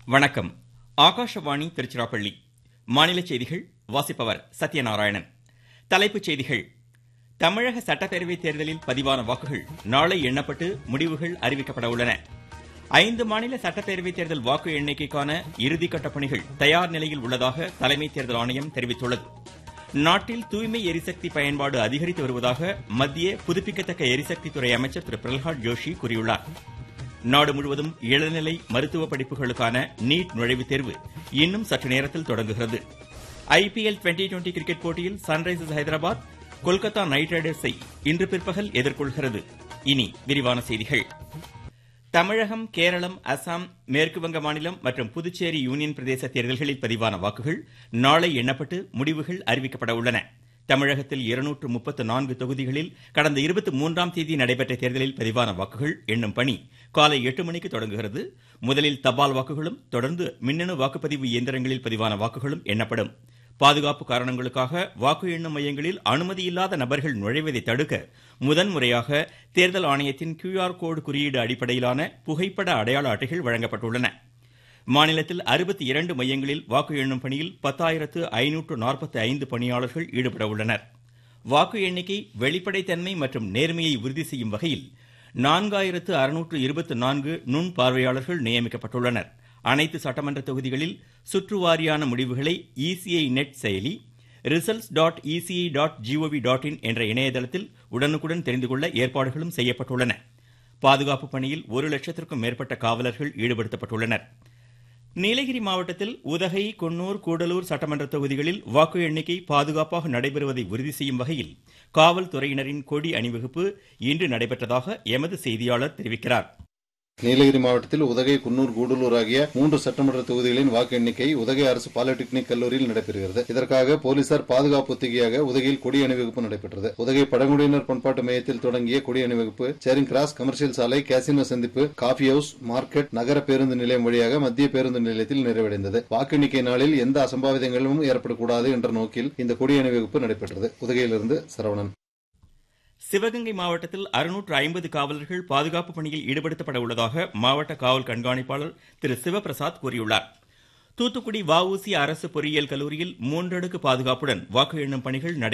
வணக்கம் ஆகாஷவாணி திருச்சிராப்பள்ளி மாநில செய்திகள் வாசிப்பவர் சத்யநாராயணன் தலைப்புச் செய்திகள் தமிழக சட்டப்பேரவை தேர்தலில் பதிவான வாக்குகள் நாளை எண்ணப்பட்டு முடிவுகள் அறிவிக்கப்பட உள்ளன ஐந்து மாநில சட்டப்பேரவை தேர்தல் வாக்கு எண்ணிக்கைக்கான இறுதிக்கட்ட பணிகள் தயார் நிலையில் உள்ளதாக தலைமை தேர்தல் ஆணையம் தெரிவித்துள்ளது நாட்டில் தூய்மை எரிசக்தி பயன்பாடு அதிகரித்து வருவதாக மத்திய புதுப்பிக்கத்தக்க எரிசக்தி துறை அமைச்சர் திரு பிரல்ஹாத் ஜோஷி கூறியுள்ளார் நாடு முழுவதும் இளநிலை மருத்துவ படிப்புகளுக்கான நீட் நுழைவுத் தேர்வு இன்னும் சற்று நேரத்தில் தொடங்குகிறது ஐபிஎல் டுவெண்டி டுவெண்டி கிரிக்கெட் போட்டியில் சன்ரைசர்ஸ் ஹைதராபாத் கொல்கத்தா நைட் ரைடர்ஸை இன்று பிற்பகல் எதிர்கொள்கிறது இனி விரிவான செய்திகள் தமிழகம் கேரளம் அசாம் மேற்குவங்க மாநிலம் மற்றும் புதுச்சேரி யூனியன் பிரதேச தேர்தல்களில் பதிவான வாக்குகள் நாளை எண்ணப்பட்டு முடிவுகள் அறிவிக்கப்பட உள்ளன தமிழகத்தில் இருநூற்று முப்பத்து நான்கு தொகுதிகளில் கடந்த இருபத்தி மூன்றாம் தேதி நடைபெற்ற தேர்தலில் பதிவான வாக்குகள் எண்ணும் பணி காலை எட்டு மணிக்கு தொடங்குகிறது முதலில் தபால் வாக்குகளும் தொடர்ந்து மின்னணு வாக்குப்பதிவு இயந்திரங்களில் பதிவான வாக்குகளும் எண்ணப்படும் பாதுகாப்பு காரணங்களுக்காக வாக்கு எண்ணும் மையங்களில் அனுமதியில்லாத நபர்கள் நுழைவதை தடுக்க முதன்முறையாக தேர்தல் ஆணையத்தின் கியூஆர் கோடு குறியீடு அடிப்படையிலான புகைப்பட அடையாள அட்டைகள் வழங்கப்பட்டுள்ளன மாநிலத்தில் அறுபத்தி இரண்டு மையங்களில் வாக்கு எண்ணும் பணியில் பத்தாயிரத்து ஐநூற்று நாற்பத்தி ஐந்து பணியாளர்கள் ஈடுபட உள்ளனர் வாக்கு எண்ணிக்கை வெளிப்படைத்தன்மை மற்றும் நேர்மையை உறுதி செய்யும் வகையில் நான்காயிரத்து அறுநூற்று இருபத்தி நான்கு நுண் பார்வையாளர்கள் நியமிக்கப்பட்டுள்ளனர் அனைத்து சட்டமன்ற தொகுதிகளில் சுற்றுவாரியான முடிவுகளை இசிஐ நெட் செயலி results dot ECI dot G O V dot in என்ற இணையதளத்தில் உடனுக்குடன் தெரிந்து கொள்ள ஏற்பாடுகளும் செய்யப்பட்டுள்ளன பாதுகாப்பு பணியில் ஒரு லட்சத்திற்கும் மேற்பட்ட காவலர்கள் ஈடுபடுத்தப்பட்டுள்ளனர் நீலகிரி மாவட்டத்தில் உதகை குன்னூர் கூடலூர் சட்டமன்ற தொகுதிகளில் வாக்கு எண்ணிக்கை பாதுகாப்பாக நடைபெறுவதை உறுதி செய்யும் வகையில் காவல்துறையினரின் கொடி அணிவகுப்பு இன்று நடைபெற்றதாக எமது செய்தியாளர் தெரிவிக்கிறார் நீலகிரி மாவட்டத்தில் உதகை குன்னூர் கூடலூர் ஆகிய மூன்று சட்டமன்ற தொகுதிகளின் வாக்கு எண்ணிக்கை உதகை அரசு பாலிடெக்னிக் கல்லூரியில் நடைபெறுகிறது இதற்காக போலீசார் பாதுகாப்பு ஒத்திகையாக உதகையில் கொடி அணிவகுப்பு நடைபெற்றது உதகை பழங்குடியினர் பண்பாட்டு மையத்தில் தொடங்கிய கொடி அணிவகுப்பு சேரிங் கிராஸ் கமர்ஷியல் சாலை கேசினோ சந்திப்பு காஃபி ஹவுஸ் மார்க்கெட் நகர பேருந்து நிலையம் வழியாக மத்திய பேருந்து நிலையத்தில் நிறைவடைந்தது வாக்கு எண்ணிக்கை நாளில் எந்த அசம்பாவிதங்களும் ஏற்படக்கூடாது என்ற நோக்கில் இந்த கொடி அணிவகுப்பு நடைபெற்றது உதகையிலிருந்து சரவணன் சிவகங்கை மாவட்டத்தில் அறுநூற்று ஐம்பது காவலர்கள் பாதுகாப்பு பணியில் ஈடுபடுத்தப்பட உள்ளதாக மாவட்ட காவல் கண்காணிப்பாளர் திரு சிவபிரசாத் கூறியுள்ளார் தூத்துக்குடி வஉசி அரசு பொறியியல் கல்லூரியில் மூன்றடுக்கு பாதுகாப்புடன் வாக்கு எண்ணும் பணிகள்